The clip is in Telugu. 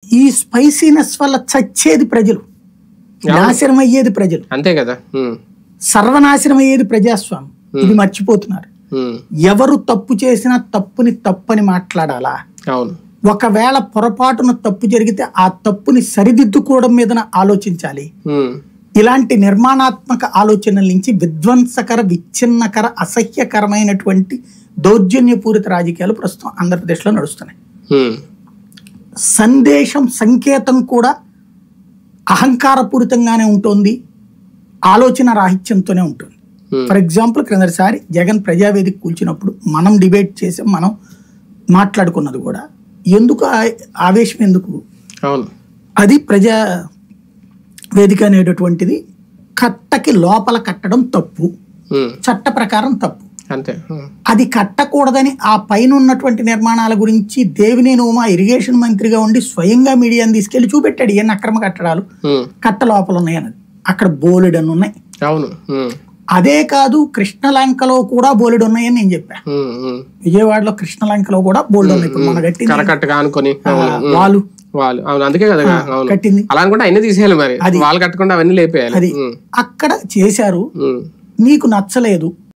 ఈ స్పైసీనెస్ వల్ల చచ్చేది ప్రజలు నాశనం అయ్యేది ప్రజలు అంతే కదా ఉమ్, సర్వనాశనం అయ్యేది ప్రజాస్వామ్యం ఇది మర్చిపోతున్నారు ఉమ్, ఎవరు తప్పు చేసినా తప్పుని తప్పని మాట్లాడాలా అవును ఒకవేళ పొరపాటున తప్పు జరిగితే ఆ తప్పుని సరిదిద్దుకోవడం మీద ఆలోచించాలి ఉమ్, ఇలాంటి నిర్మాణాత్మక ఆలోచనల నుంచి విధ్వంసకర విచ్ఛిన్నకర అసహ్యకరమైనటువంటి దౌర్జన్యపూరిత రాజకీయాలు ప్రస్తుతం ఆంధ్రప్రదేశ్లో నడుస్తున్నాయి ఉమ్, సందేశం సంకేతం కూడా అహంకారపూరితంగానే ఉంటుంది ఆలోచన రాహిత్యంతోనే ఉంటుంది Hmm. ఫర్ ఎగ్జాంపుల్ క్రిందటిసారి జగన్ ప్రజావేదిక కూల్చినప్పుడు మనం డిబేట్ చేసి మనం మాట్లాడుకున్నది కూడా ఎందుకు ఆ- ఆవేశం ఎందుకు అవును అది ప్రజా వేదిక అనేటటువంటిది కట్టకి లోపల కట్టడం తప్పు ఉమ్, చట్ట ప్రకారం తప్పు అంతే ఉమ్, అది కట్టకూడదని ఆ పైన ఉన్నటువంటి నిర్మాణాల గురించి దేవినేని ఉమా ఇరిగేషన్ మంత్రిగా ఉండి స్వయంగా మీడియాని తీసుకెళ్లి చూపెట్టాడు ఎన్ని అక్రమ కట్టడాలు ఉమ్, కట్ట లోపల ఉన్నాయన్నది అక్కడ బోలెడన్ని ఉన్నాయి అవును ఉమ్, అదే కాదు కృష్ణలంకలో కూడా బోలెడు ఉన్నాయని నేను చెప్పా ఉమ్, ఉమ్. విజయవాడలో కృష్ణలంకలో కూడా బోల్డ్ ఉన్నాయి ఇప్పుడు మన కట్టింది కరకట్టగా అనుకొని ఆ, అవును ఉమ్. వాళ్ళు వాళ్ళు అవును అందుకే కదా అవును కట్టింది అలా అనుకుంటే అన్ని తీసేయాలి మరి వాళ్ళు కట్టకుండా అవన్నీ లేపేయాలి అది ఉమ్, అక్కడ చేశారు ఉమ్, నీకు నచ్చలేదు